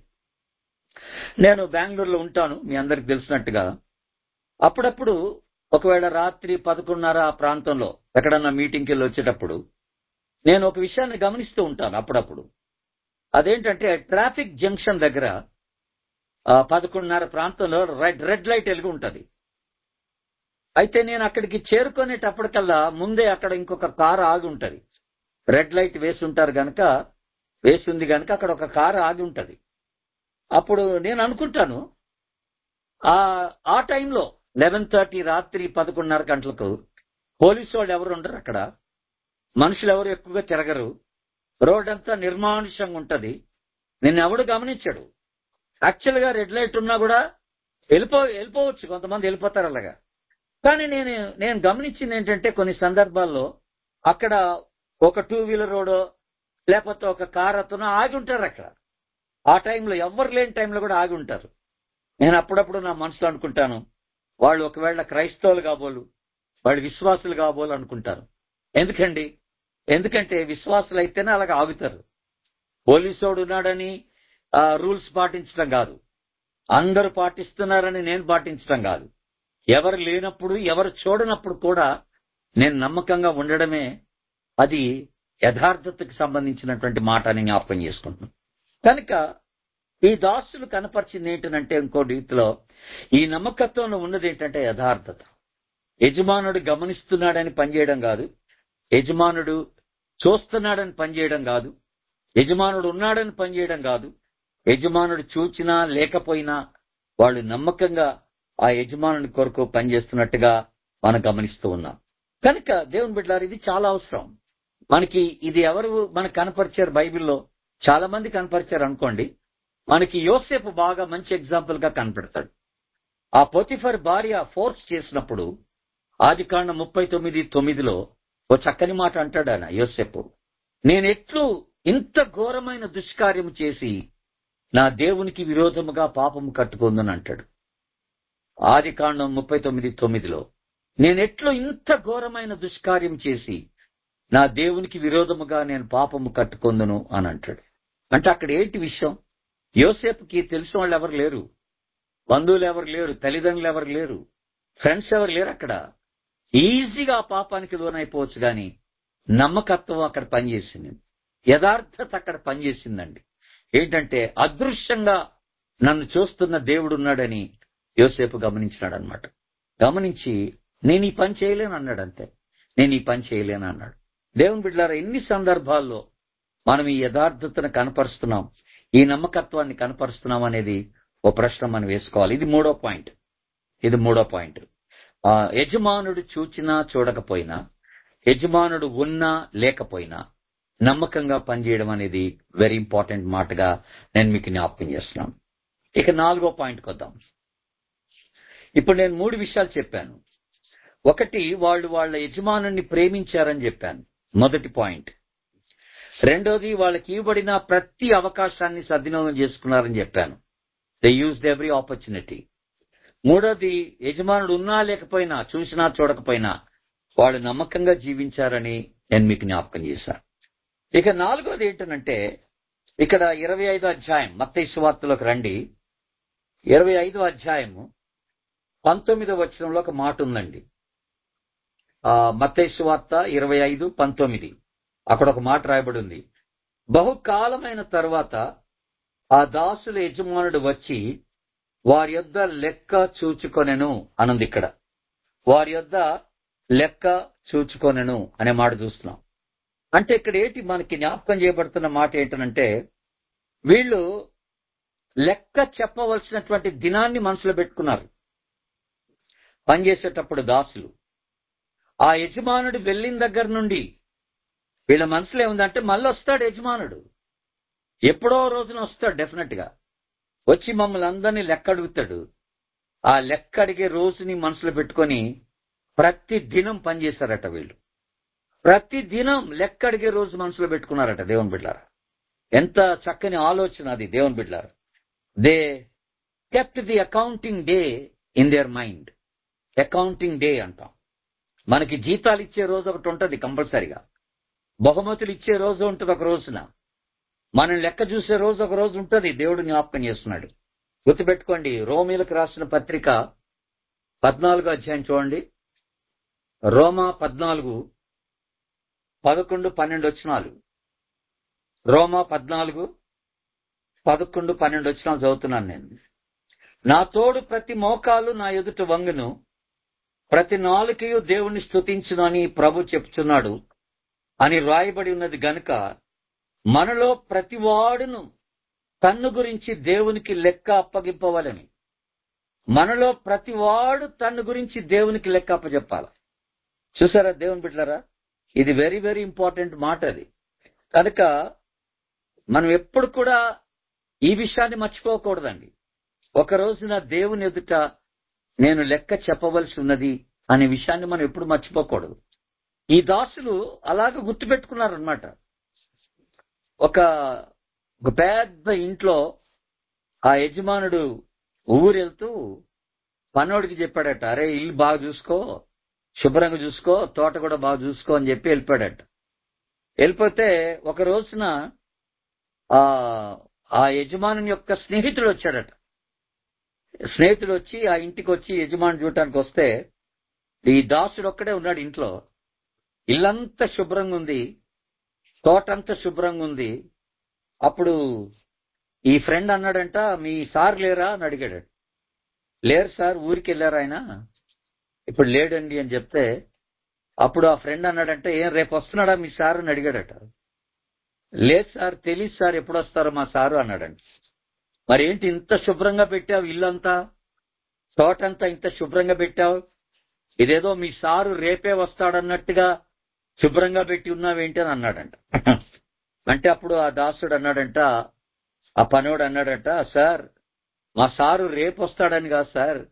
[SPEAKER 1] నేను బెంగళూరులో ఉంటాను మీ అందరికి తెలిసినట్టుగా అప్పుడప్పుడు ఒకవేళ రాత్రి పదకొండున్నర ఆ ప్రాంతంలో ఎక్కడన్నా మీటింగ్కి వెళ్ళి వచ్చేటప్పుడు నేను ఒక విషయాన్ని గమనిస్తూ ఉంటాను అప్పుడప్పుడు అదేంటంటే ట్రాఫిక్ జంక్షన్ దగ్గర ఆ, పదకొండున్నర ప్రాంతంలో రెడ్ రెడ్ లైట్ వెలుగు ఉంటుంది అయితే నేను అక్కడికి చేరుకునేటప్పటికల్లా ముందే అక్కడ ఇంకొక కారు ఆగి ఉంటది రెడ్ లైట్ వేసి ఉంటారు గనక వేసి ఉంది గనక అక్కడ ఒక కారు ఆగి ఉంటది అప్పుడు నేను అనుకుంటాను ఆ ఆ టైంలో లెవెన్ థర్టీ రాత్రి పదకొండున్నర గంటలకు పోలీసు వాళ్ళు ఎవరు ఉండరు అక్కడ మనుషులు ఎవరు ఎక్కువగా తిరగరు రోడ్ అంతా నిర్మానుష్యంగా ఉంటది నిన్ను ఎవడు గమనించాడు యాక్చువల్ గా రెడ్ లైట్ ఉన్నా కూడా వెళ్ళిపో వెళ్ళిపోవచ్చు కొంతమంది వెళ్ళిపోతారు అలాగా కానీ నేను నేను గమనించింది ఏంటంటే కొన్ని సందర్భాల్లో అక్కడ ఒక టూ వీలర్ రోడో లేకపోతే ఒక కార్ అతను ఆగి ఉంటారు అక్కడ ఆ టైంలో ఎవ్వరు లేని టైంలో కూడా ఆగి ఉంటారు నేను అప్పుడప్పుడు నా మనసులో అనుకుంటాను వాళ్ళు ఒకవేళ క్రైస్తవులు కాబోలు వాళ్ళు విశ్వాసులు కాబోలు అనుకుంటారు ఎందుకండి ఎందుకంటే విశ్వాసులు అయితేనే అలాగ ఆగుతారు పోలీసోడు ఉన్నాడని ఆ, రూల్స్ పాటించడం కాదు అందరూ పాటిస్తున్నారని నేను పాటించడం కాదు ఎవరు లేనప్పుడు ఎవరు చూడనప్పుడు కూడా నేను నమ్మకంగా ఉండడమే అది యథార్థతకు సంబంధించినటువంటి మాట అని జ్ఞాపకం చేసుకుంటున్నాను కనుక ఈ దాసులు కనపరిచింది ఏంటంటే ఇంకో రీతిలో ఈ నమ్మకత్వంలో ఉన్నది ఏంటంటే యథార్థత యజమానుడు గమనిస్తున్నాడని పనిచేయడం కాదు యజమానుడు చూస్తున్నాడని పనిచేయడం కాదు యజమానుడు ఉన్నాడని పనిచేయడం కాదు యజమానుడు చూచినా లేకపోయినా వాళ్ళు నమ్మకంగా ఆ యజమానుని కొరకు పనిచేస్తున్నట్టుగా మనం గమనిస్తూ ఉన్నాం కనుక దేవుని బిడ్డారు ఇది చాలా అవసరం మనకి ఇది ఎవరు మనకు కనపరిచారు బైబిల్లో చాలా మంది కనపరిచారు అనుకోండి మనకి యోసేపు బాగా మంచి ఎగ్జాంపుల్ గా కనపడతాడు ఆ పొతిఫర్ భార్య ఫోర్స్ చేసినప్పుడు ఆది కాండ ముప్పై తొమ్మిది తొమ్మిదిలో ఓ చక్కని మాట అంటాడు ఆయన యోసెప్పు నేనెట్లు ఇంత ఘోరమైన దుష్కార్యం చేసి నా దేవునికి విరోధముగా పాపము కట్టుకుందని అంటాడు ఆది కాండం ముప్పై తొమ్మిది తొమ్మిదిలో నేనెట్లు ఇంత ఘోరమైన దుష్కార్యం చేసి నా దేవునికి విరోధముగా నేను పాపము కట్టుకుందును అని అంటాడు అంటే అక్కడ ఏంటి విషయం యోసేపుకి తెలిసిన వాళ్ళు ఎవరు లేరు బంధువులు ఎవరు లేరు తల్లిదండ్రులు ఎవరు లేరు ఫ్రెండ్స్ ఎవరు లేరు అక్కడ ఈజీగా ఆ పాపానికి లోనైపోవచ్చు గాని నమ్మకత్వం అక్కడ పనిచేసింది యథార్థత అక్కడ పనిచేసిందండి ఏంటంటే అదృశ్యంగా నన్ను చూస్తున్న దేవుడు ఉన్నాడని యోసేపు గమనించినాడు అనమాట గమనించి నేను ఈ పని చేయలేను అన్నాడు అంతే నేను ఈ పని చేయలేను అన్నాడు దేవుని బిడ్డారా ఎన్ని సందర్భాల్లో మనం ఈ యథార్థతను కనపరుస్తున్నాం ఈ నమ్మకత్వాన్ని కనపరుస్తున్నాం అనేది ఓ ప్రశ్న మనం వేసుకోవాలి ఇది మూడో పాయింట్ ఇది మూడో పాయింట్ ఆ, యజమానుడు చూచినా చూడకపోయినా యజమానుడు ఉన్నా లేకపోయినా నమ్మకంగా పనిచేయడం అనేది వెరీ ఇంపార్టెంట్ మాటగా నేను మీకు జ్ఞాపకం చేస్తున్నాను ఇక నాలుగో పాయింట్కి వద్దాం ఇప్పుడు నేను మూడు విషయాలు చెప్పాను ఒకటి వాళ్ళు వాళ్ళ యజమానుని ప్రేమించారని చెప్పాను మొదటి పాయింట్ రెండోది వాళ్ళకి ఇవ్వబడిన ప్రతి అవకాశాన్ని సద్వినియోగం చేసుకున్నారని చెప్పాను దే యూజ్డ్ ఎవ్రీ ఆపర్చునిటీ మూడోది యజమానుడు ఉన్నా లేకపోయినా చూసినా చూడకపోయినా వాళ్ళు నమ్మకంగా జీవించారని నేను మీకు జ్ఞాపకం చేశాను ఇక నాలుగోది ఏంటనంటే ఇక్కడ ఇరవై ఐదో అధ్యాయం మత్తయి సువార్తలోకి రండి ఇరవై ఐదో అధ్యాయము పంతొమ్మిదో వచనంలో ఒక మాట ఉందండి ఆ మత్తయి సువార్త ఇరవై ఐదు పంతొమ్మిది అక్కడ ఒక మాట రాయబడి ఉంది బహుకాలమైన తర్వాత ఆ దాసుల యజమానుడు వచ్చి వారి యొద్ద లెక్క చూచుకొనెను అనుంది ఇక్కడ వారి యొద్ద లెక్క చూచుకొనెను అనే మాట చూస్తున్నాం అంటే ఇక్కడ ఏంటి మనకి జ్ఞాపకం చేయబడుతున్న మాట ఏంటనంటే వీళ్ళు లెక్క చెప్పవలసినటువంటి దినాన్ని మనసులో పెట్టుకున్నారు పనిచేసేటప్పుడు దాసులు ఆ యజమానుడు వెళ్ళిన దగ్గర నుండి వీళ్ళ మనసులో ఏముందంటే మళ్ళీ వస్తాడు యజమానుడు ఎప్పుడో రోజున వస్తాడు డెఫినెట్ గా వచ్చి మమ్మల్ని అందరినీ లెక్క అడుగుతాడు ఆ లెక్క అడిగే రోజుని మనసులో పెట్టుకొని ప్రతి దినం పనిచేశారట వీళ్ళు ప్రతి దినం లెక్క అడిగే రోజు మనసులో పెట్టుకున్నారట దేవుని బిడ్డారా ఎంత చక్కని ఆలోచన అది దేవుని బిడ్డారా they kept the accounting day in their mind accounting day అంటాం మనకి జీతాలు ఇచ్చే రోజు ఒకటి ఉంటది కంపల్సరిగా బహుమతులు ఇచ్చే రోజు ఉంటుంది ఒక రోజున మనం లెక్క చూసే రోజు ఒక రోజు ఉంటుంది దేవుడు జ్ఞాపకం చేస్తున్నాడు గుర్తుపెట్టుకోండి రోమిలకు రాసిన పత్రిక పద్నాలుగో అధ్యాయం చూడండి రోమా పద్నాలుగు పదకొండు పన్నెండు వచనాలు రోమా పద్నాలుగు పదకొండు పన్నెండు వచనాలు చదువుతున్నాను నేను నా తోడు ప్రతి మోకాలు నా ఎదుట వంగును ప్రతి నాలుకయు దేవుణ్ణి స్తుతించును అని ప్రభు చెప్తున్నాడు అని రాయబడి ఉన్నది గనుక మనలో ప్రతివాడును తన్ను గురించి దేవునికి లెక్క అప్పగింపవలని మనలో ప్రతివాడు తన్ను గురించి దేవునికి లెక్క అప్పచెప్పాలి చూసారా దేవుని బిడ్డలారా ఇది వెరీ వెరీ ఇంపార్టెంట్ మాట అది కనుక మనం ఎప్పుడు కూడా ఈ విషయాన్ని మర్చిపోకూడదండి ఒక రోజున దేవుని ఎదుట నేను లెక్క చెప్పవలసి ఉన్నది అనే విషయాన్ని మనం ఎప్పుడు మర్చిపోకూడదు ఈ దాసులు అలాగ గుర్తుపెట్టుకున్నారనమాట ఒక ఒక పెద్ద ఇంట్లో ఆ యజమానుడు ఊరెళ్తూ పనోడికి చెప్పాడట అరే ఇల్లు బాగా చూసుకో శుభ్రంగా చూసుకో తోట కూడా బాగా చూసుకో అని చెప్పి వెళ్ళిపోయాడట వెళ్ళిపోతే ఒక రోజున ఆ ఆ యజమానుని యొక్క స్నేహితుడు వచ్చాడట స్నేహితుడు వచ్చి ఆ ఇంటికి వచ్చి యజమాని చూడటానికి వస్తే ఈ దాసుడు ఒక్కడే ఉన్నాడు ఇంట్లో ఇల్లంతా శుభ్రంగా ఉంది తోటంతా శుభ్రంగా ఉంది అప్పుడు ఈ ఫ్రెండ్ అన్నాడంట మీ సార్ లేరా అని అడిగాడు లేరు సార్ ఊరికి వెళ్ళారు ఆయన ఇప్పుడు లేడండి అని చెప్తే అప్పుడు ఆ ఫ్రెండ్ అన్నాడంటే ఏం రేపు వస్తున్నాడా మీ సార్ అని అడిగాడట లేదు సార్ తెలియదు సార్ ఎప్పుడు వస్తారో మా సారు అన్నాడంట మరి ఏంటి ఇంత శుభ్రంగా పెట్టావు ఇల్లంతా తోటంతా ఇంత శుభ్రంగా పెట్టావు ఇదేదో మీ సారు రేపే వస్తాడన్నట్టుగా శుభ్రంగా పెట్టి ఉన్నావేంటి అని అన్నాడంట అంటే అప్పుడు ఆ దాసుడు అన్నాడంట ఆ పనోడు అన్నాడంట సార్ మా సారు రేపు వస్తాడని కాదు సార్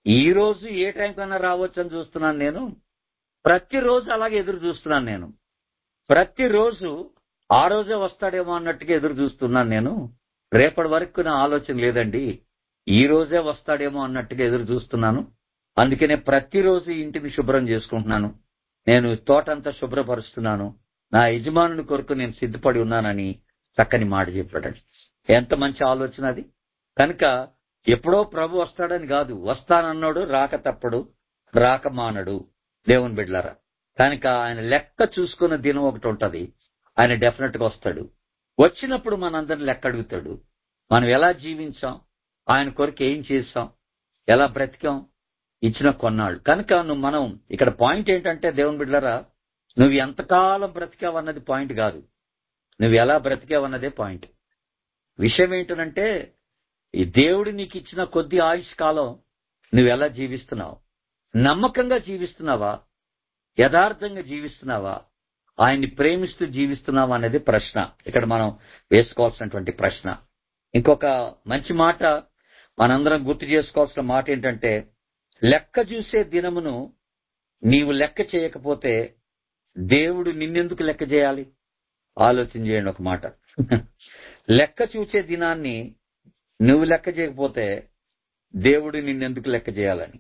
[SPEAKER 1] ఈ రోజు ఏ టైం కన్నా రావచ్చు అని చూస్తున్నాను నేను ప్రతిరోజు అలాగే ఎదురు చూస్తున్నాను నేను ప్రతిరోజు ఆ రోజే వస్తాడేమో అన్నట్టుగా ఎదురు చూస్తున్నాను నేను రేపటి వరకు నా ఆలోచన లేదండి ఈ రోజే వస్తాడేమో అన్నట్టుగా ఎదురు చూస్తున్నాను అందుకనే ప్రతిరోజు ఇంటిని శుభ్రం చేసుకుంటున్నాను నేను తోటంతా శుభ్రపరుస్తున్నాను నా యజమానుని కొరకు నేను సిద్ధపడి ఉన్నానని చక్కని మాట చెప్పాడండి ఎంత మంచి ఆలోచన అది కనుక ఎప్పుడో ప్రభు వస్తాడని కాదు వస్తానన్నాడు రాక తప్పడు రాక మానడు దేవుని బిడ్డలారా కనుక ఆయన లెక్క చూసుకున్న దినం ఒకటి ఉంటది ఆయన డెఫినెట్ గా వస్తాడు వచ్చినప్పుడు మనందరిని లెక్క అడుగుతాడు మనం ఎలా జీవించాం ఆయన కొరకు ఏం చేశాం ఎలా బ్రతికాం ఇచ్చిన కొన్నాళ్ళు కనుక నువ్వు మనం ఇక్కడ పాయింట్ ఏంటంటే దేవుని బిడ్డలారా నువ్వు ఎంతకాలం బ్రతికావు అన్నది పాయింట్ కాదు నువ్వు ఎలా బ్రతికావు అన్నదే పాయింట్ విషయం ఏంటంటే ఈ దేవుడు నీకు ఇచ్చిన కొద్ది ఆయుష్ కాలం నువ్వు ఎలా జీవిస్తున్నావు నమ్మకంగా జీవిస్తున్నావా యథార్థంగా జీవిస్తున్నావా ఆయన్ని ప్రేమిస్తూ జీవిస్తున్నావా అనేది ప్రశ్న ఇక్కడ మనం వేసుకోవాల్సినటువంటి ప్రశ్న ఇంకొక మంచి మాట మనందరం గుర్తు చేసుకోవాల్సిన మాట ఏంటంటే లెక్క చూసే దినమును నీవు లెక్క చేయకపోతే దేవుడు నిన్నెందుకు లెక్క చేయాలి ఆలోచన చేయండి ఒక మాట లెక్క చూసే దినాన్ని నువ్వు లెక్క చేయకపోతే దేవుడు నిన్నెందుకు లెక్క చేయాలని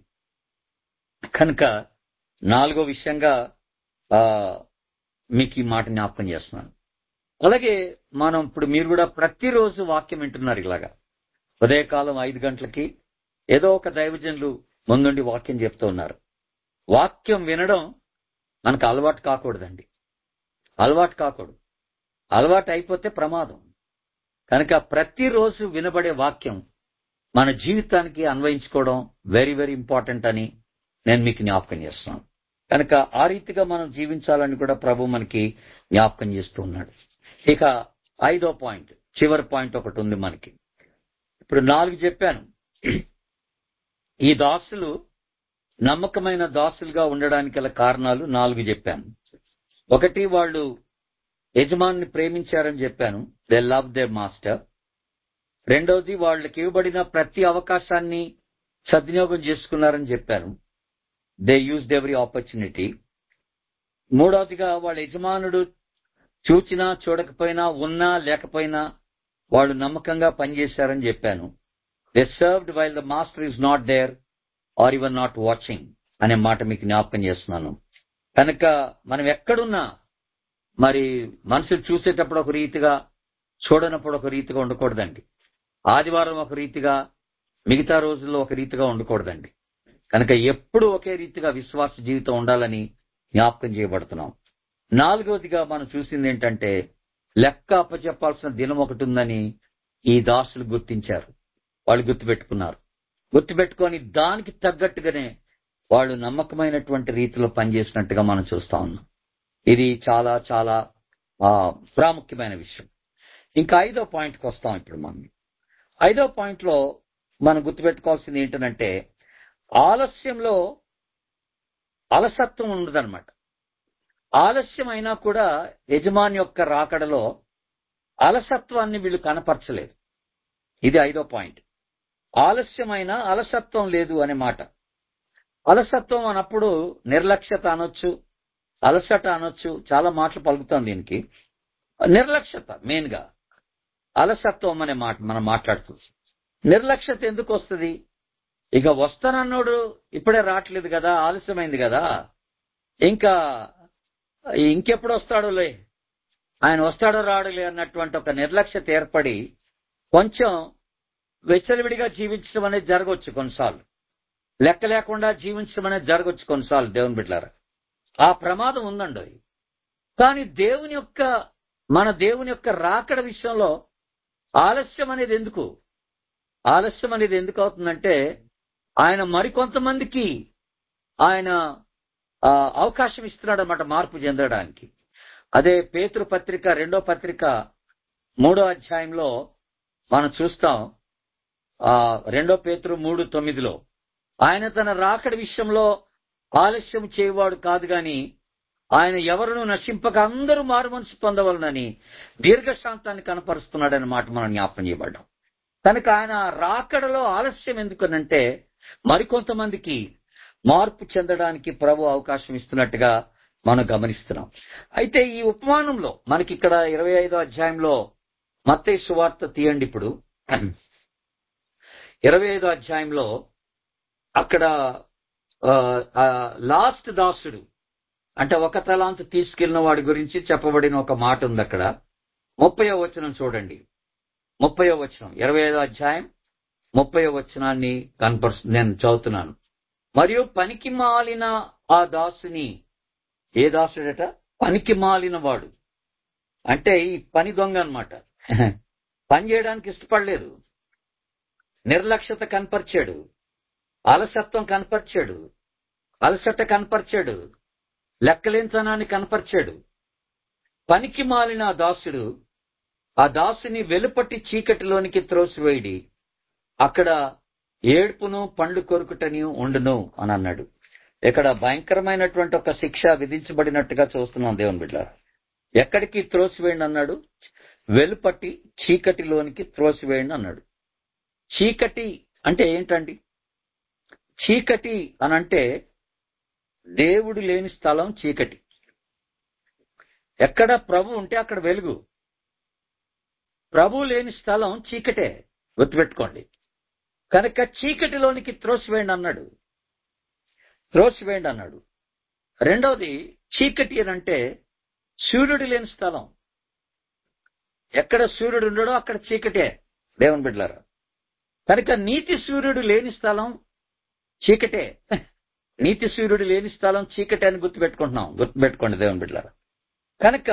[SPEAKER 1] కనుక నాలుగో విషయంగా ఆ మీకు ఈ మాట జ్ఞాపకం చేస్తున్నాను అలాగే మనం ఇప్పుడు మీరు కూడా ప్రతిరోజు వాక్యం వింటున్నారు ఇలాగా ఉదయకాలం ఐదు గంటలకి ఏదో ఒక దైవజనులు ముందుండి వాక్యం చెప్తూ ఉన్నారు వాక్యం వినడం మనకు అలవాటు కాకూడదండి అలవాటు కాకూడదు అలవాటు అయిపోతే ప్రమాదం కనుక ప్రతిరోజు వినబడే వాక్యం మన జీవితానికి అన్వయించుకోవడం వెరీ వెరీ ఇంపార్టెంట్ అని నేను మీకు జ్ఞాపకం చేస్తున్నాను కనుక ఆ రీతిగా మనం జీవించాలని కూడా ప్రభు మనకి జ్ఞాపకం చేస్తూ ఉన్నాడు ఇక ఐదో పాయింట్ చివరి పాయింట్ ఒకటి ఉంది మనకి ఇప్పుడు నాలుగు చెప్పాను ఈ దాసులు నమ్మకమైన దాసులుగా ఉండడానికి గల కారణాలు నాలుగు చెప్పాను ఒకటి వాళ్ళు యజమాని ప్రేమించారని చెప్పాను దే లవ్ దే మాస్టర్ రెండవది వాళ్ళకి ఇవ్వబడిన ప్రతి అవకాశాన్ని సద్వినియోగం చేసుకున్నారని చెప్పాను దే యూజ్ ఎవరీ ఆపర్చునిటీ మూడవదిగా వాళ్ళ యజమానుడు చూచినా చూడకపోయినా ఉన్నా లేకపోయినా వాళ్ళు నమ్మకంగా పనిచేశారని చెప్పాను they served while the master is not there or even not watching అనే మాట మీకు జ్ఞాపకం చేస్తున్నాను కనుక మనం ఎక్కడున్నా మరి మనుషులు చూసేటప్పుడు ఒక రీతిగా చూడనప్పుడు ఒక రీతిగా ఉండకూడదండి ఆదివారం ఒక రీతిగా మిగతా రోజుల్లో ఒక రీతిగా ఉండకూడదండి కనుక ఎప్పుడు ఒకే రీతిగా విశ్వాస జీవితం ఉండాలని జ్ఞాపకం చేయబడుతున్నాం నాలుగవదిగా మనం చూసింది ఏంటంటే లెక్క అప్పచెప్పాల్సిన దినం ఒకటి ఉందని ఈ దాసులు గుర్తించారు వాళ్ళు గుర్తుపెట్టుకున్నారు గుర్తుపెట్టుకొని దానికి తగ్గట్టుగానే వాళ్ళు నమ్మకమైనటువంటి రీతిలో పనిచేసినట్టుగా మనం చూస్తా ఉన్నాం ఇది చాలా చాలా ఆ, ప్రాముఖ్యమైన విషయం ఇంకా ఐదో పాయింట్కి వస్తాం ఇప్పుడు మనం ఐదో పాయింట్ లో మనం గుర్తుపెట్టుకోవాల్సింది ఏంటంటే ఆలస్యంలో అలసత్వం ఉండదన్నమాట ఆలస్యం అయినా కూడా యజమాని యొక్క రాకడలో అలసత్వాన్ని వీళ్ళు కనపరచలేదు ఇది ఐదో పాయింట్ ఆలస్యమైన అలసత్వం లేదు అనే మాట అలసత్వం అన్నప్పుడు నిర్లక్ష్యత అనొచ్చు అలసట అనొచ్చు చాలా మాటలు పలుకుతాం దీనికి నిర్లక్ష్యత మెయిన్ గా అలసత్వం అనే మాట మనం మాట్లాడుతూ నిర్లక్ష్యత ఎందుకు వస్తుంది ఇక వస్తానన్నోడు ఇప్పుడే రావట్లేదు కదా ఆలస్యమైంది కదా ఇంకా ఇంకెప్పుడు వస్తాడోలే ఆయన వస్తాడో రాడులే అన్నటువంటి ఒక నిర్లక్ష్యత ఏర్పడి కొంచెం వెచ్చలవిడిగా జీవించడం అనేది జరగవచ్చు కొన్నిసార్లు లెక్క లేకుండా జీవించడం అనేది జరగవచ్చు కొన్నిసార్లు దేవుని బిడ్డారా ఆ ప్రమాదం ఉందండి కానీ దేవుని యొక్క మన దేవుని యొక్క రాకడ విషయంలో ఆలస్యం అనేది ఎందుకు ఆలస్యం అనేది ఎందుకు అవుతుందంటే ఆయన మరికొంతమందికి ఆయన ఆ, అవకాశం ఇస్తున్నాడు అనమాట మార్పు చెందడానికి అదే పేతురు పత్రిక రెండో పత్రిక మూడో అధ్యాయంలో మనం చూస్తాం ఆ రెండో పేతురు మూడు తొమ్మిదిలో ఆయన తన రాకడ విషయంలో ఆలస్యం చేయవాడు కాదు గాని ఆయన ఎవరును నశింపక అందరూ మారు మనసు పొందవలనని దీర్ఘశాంతాన్ని కనపరుస్తున్నాడని మాట మనం జ్ఞాపకం చేయబడ్డాం కనుక ఆయన రాకడలో ఆలస్యం ఎందుకనంటే మరికొంతమందికి మార్పు చెందడానికి ప్రభు అవకాశం ఇస్తున్నట్టుగా మనం గమనిస్తున్నాం అయితే ఈ ఉపమానంలో మనకి ఇక్కడ ఇరవై ఐదో అధ్యాయంలో మత్తయి సువార్త తీయండి ఇప్పుడు ఇరవై ఐదో అధ్యాయంలో అక్కడ లాస్ట్ దాసుడు అంటే ఒక తలాంతు తీసుకెళ్లిన వాడి గురించి చెప్పబడిన ఒక మాట ఉంది అక్కడ ముప్పయో వచనం చూడండి ముప్పయో వచనం ఇరవై ఐదో అధ్యాయం ముప్పయో వచనాన్ని కనపరు నేను చదువుతున్నాను మరియు పనికి మాలిన ఆ దాసుని ఏ దాసుడట పనికి మాలిన వాడు అంటే ఈ పని దొంగ అనమాట పని చేయడానికి ఇష్టపడలేదు నిర్లక్ష్యత కనపరిచాడు అలసత్వం కనపరిచాడు అలసట కనపరిచాడు లెక్కలేంతనాన్ని కనపరిచాడు పనికి మాలిన ఆ దాసుడు ఆ దాసుని వెలుపట్టి చీకటిలోనికి త్రోసివేయడి అక్కడ ఏడ్పును పండ్లు కొరుకుటని ఉండును అని అన్నాడు ఇక్కడ భయంకరమైనటువంటి ఒక శిక్ష విధించబడినట్టుగా చూస్తున్నాం దేవుని బిడ్డ ఎక్కడికి త్రోసివేయండి అన్నాడు వెలుపట్టి చీకటిలోనికి త్రోసివేయండి అన్నాడు చీకటి అంటే ఏంటండి చీకటి అని అంటే దేవుడు లేని స్థలం చీకటి ఎక్కడ ప్రభు ఉంటే అక్కడ వెలుగు ప్రభు లేని స్థలం చీకటే గుర్తుపెట్టుకోండి కనుక చీకటిలోనికి త్రోసివేయండి అన్నాడు త్రోసివేయండి అన్నాడు రెండవది చీకటి అని అంటే సూర్యుడు లేని స్థలం ఎక్కడ సూర్యుడు ఉండడో అక్కడ చీకటే దేవుని బిడ్డలారా కనుక నీతి సూర్యుడు లేని స్థలం చీకటే నీతి సూర్యుడు లేని స్థలం చీకటి అని గుర్తుపెట్టుకుంటున్నాం గుర్తుపెట్టుకోండి దేవుని బిడ్డలారా కనుక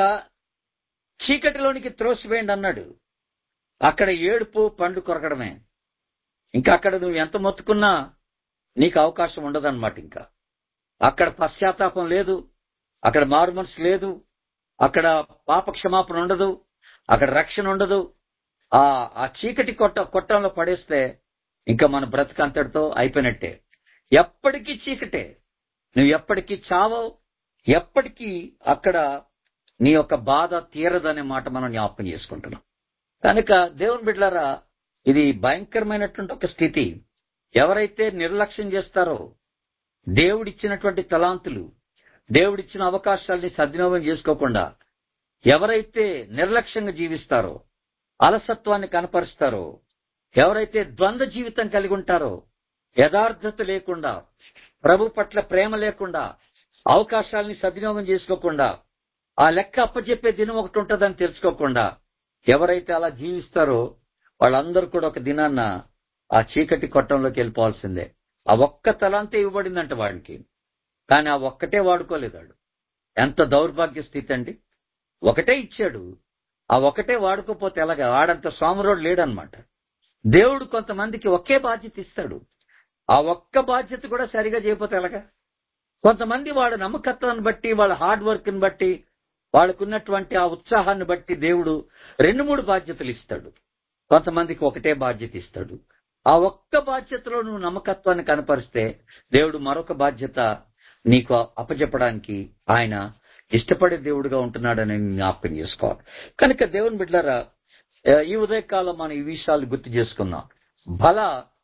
[SPEAKER 1] చీకటిలోనికి త్రోసివేయండి అన్నాడు అక్కడ ఏడుపు పండు కొరకడమే ఇంకా అక్కడ నువ్వు ఎంత మొత్తుకున్నా నీకు అవకాశం ఉండదన్నమాట ఇంకా అక్కడ పశ్చాత్తాపం లేదు అక్కడ మారు మనసు లేదు అక్కడ పాప క్షమాపణ ఉండదు అక్కడ రక్షణ ఉండదు ఆ ఆ చీకటి కొట్ట కొట్టంలో పడేస్తే ఇంకా మన బ్రతుకు అంతటితో అయిపోయినట్టే ఎప్పటికీ చీకటే నువ్వు ఎప్పటికీ చావవు ఎప్పటికీ అక్కడ నీ యొక్క బాధ తీరదనే మాట మనం జ్ఞాపకం చేసుకుంటున్నాం కనుక దేవుని బిడ్డలారా ఇది భయంకరమైనటువంటి ఒక స్థితి ఎవరైతే నిర్లక్ష్యం చేస్తారో దేవుడిచ్చినటువంటి తలాంతులు దేవుడిచ్చిన అవకాశాల్ని సద్వినియోగం చేసుకోకుండా ఎవరైతే నిర్లక్ష్యంగా జీవిస్తారో అలసత్వాన్ని కనపరుస్తారో ఎవరైతే ద్వంద్వ జీవితం కలిగి ఉంటారో యథార్థత లేకుండా ప్రభు పట్ల ప్రేమ లేకుండా అవకాశాలని సద్వినియోగం చేసుకోకుండా ఆ లెక్క అప్పచెప్పే దినం ఒకటి ఉంటుందని తెలుసుకోకుండా ఎవరైతే అలా జీవిస్తారో వాళ్ళందరూ కూడా ఒక దినాన్న ఆ చీకటి కొట్టంలోకి వెళ్ళిపోవాల్సిందే ఆ ఒక్క తలాంతే ఇవ్వబడిందంట వాడికి కానీ ఆ ఒక్కటే వాడుకోలేదు వాడు ఎంత దౌర్భాగ్య స్థితి అండి ఒకటే ఇచ్చాడు ఆ ఒకటే వాడుకోపోతే ఎలాగా వాడంత సోమరోడు లేడనమాట దేవుడు కొంతమందికి ఒకే బాధ్యత ఇస్తాడు ఆ ఒక్క బాధ్యత కూడా సరిగా చేయకపోతే ఎలాగా కొంతమంది వాళ్ళ నమ్మకత్వాన్ని బట్టి వాళ్ళ హార్డ్ వర్క్ ని బట్టి వాళ్ళకున్నటువంటి ఆ ఉత్సాహాన్ని బట్టి దేవుడు రెండు మూడు బాధ్యతలు ఇస్తాడు కొంతమందికి ఒకటే బాధ్యత ఇస్తాడు ఆ ఒక్క బాధ్యతలో నువ్వు నమ్మకత్వాన్ని కనపరిస్తే దేవుడు మరొక బాధ్యత నీకు అప్పచెప్పడానికి ఆయన ఇష్టపడే దేవుడుగా ఉంటున్నాడని జ్ఞాపకం చేసుకోవాలి కనుక దేవుని బిడ్డారా ఈ ఉదయకాలం మనం ఈ విషయాలు గుర్తు చేసుకున్నాం బల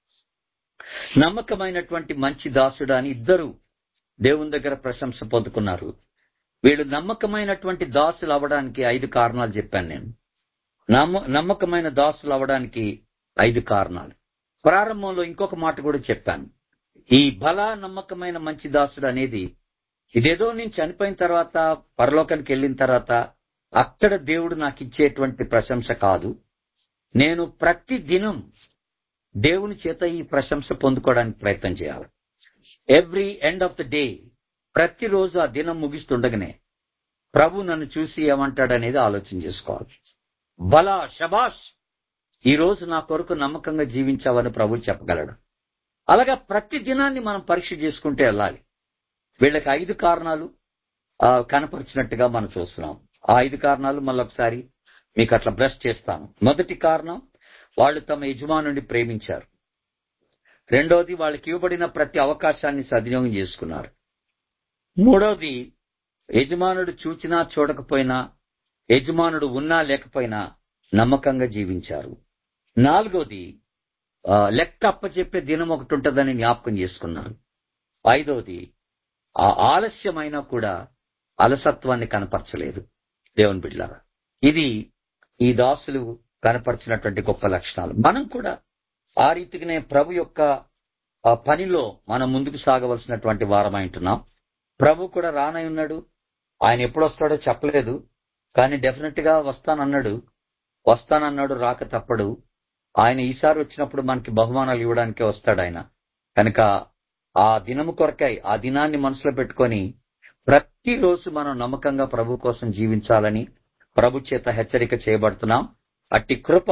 [SPEAKER 1] నమ్మకమైనటువంటి మంచి దాసుడు అని ఇద్దరు దేవుని దగ్గర ప్రశంస పొందుకున్నారు వీళ్ళు నమ్మకమైనటువంటి దాసులు అవ్వడానికి ఐదు కారణాలు చెప్పాను నేను నమ్మ నమ్మకమైన దాసులు అవ్వడానికి ఐదు కారణాలు ప్రారంభంలో ఇంకొక మాట కూడా చెప్పాను ఈ బల నమ్మకమైన మంచి దాసుడు అనేది ఇదేదో నేను చనిపోయిన తర్వాత పరలోకానికి వెళ్ళిన తర్వాత అక్కడ దేవుడు నాకు ఇచ్చేటువంటి ప్రశంస కాదు నేను ప్రతి దినం దేవుని చేత ఈ ప్రశంస పొందుకోవడానికి ప్రయత్నం చేయాలి every end of the day ప్రతిరోజు ఆ దినం ముగిస్తుండగానే ప్రభు నన్ను చూసి ఏమంటాడనేది ఆలోచన చేసుకోవాలి బల షబాష్ ఈ రోజు నా కొరకు నమ్మకంగా జీవించావని ప్రభు చెప్పగలడు అలాగా ప్రతి దినాన్ని మనం పరీక్ష చేసుకుంటే వెళ్ళాలి వీళ్ళకి ఐదు కారణాలు కనపరిచినట్టుగా మనం చూస్తున్నాం ఆ ఐదు కారణాలు మళ్ళొకసారి మీకు అట్లా బ్రష్ చేస్తాను మొదటి కారణం వాళ్ళు తమ యజమానుని ప్రేమించారు రెండోది వాళ్ళకి ఇవ్వబడిన ప్రతి అవకాశాన్ని సద్వినియోగం చేసుకున్నారు మూడోది యజమానుడు చూచినా చూడకపోయినా యజమానుడు ఉన్నా లేకపోయినా నమ్మకంగా జీవించారు నాలుగోది ఆ, లెక్క అప్పచెప్పే దినం ఒకటి ఉంటుందని జ్ఞాపకం చేసుకున్నాను ఐదవది ఆ ఆలస్యమైనా కూడా అలసత్వాన్ని కనపరచలేదు దేవుని బిడ్డారా ఇది ఈ దాసులు కనపరిచినటువంటి గొప్ప లక్షణాలు మనం కూడా ఆ రీతిగానే ప్రభు యొక్క ఆ పనిలో మనం ముందుకు సాగవలసినటువంటి వారమై ఉంటున్నాం ప్రభు కూడా రానై ఉన్నాడు ఆయన ఎప్పుడు వస్తాడో చెప్పలేదు కానీ డెఫినెట్ గా వస్తానన్నాడు వస్తానన్నాడు రాక తప్పడు ఆయన ఈసారి వచ్చినప్పుడు మనకి బహుమానాలు ఇవ్వడానికే వస్తాడు ఆయన కనుక ఆ దినము కొరకై ఆ దినాన్ని మనసులో పెట్టుకొని ప్రతిరోజు మనం నమ్మకంగా ప్రభు కోసం జీవించాలని ప్రభు చేత హెచ్చరిక చేయబడుతున్నాం అట్టి కృప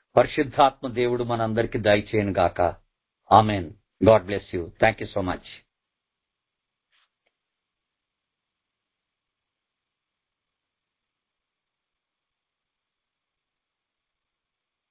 [SPEAKER 1] పరిశుద్ధాత్మ దేవుడు మనందరికీ దయచేయను గాక amen God bless you thank you so much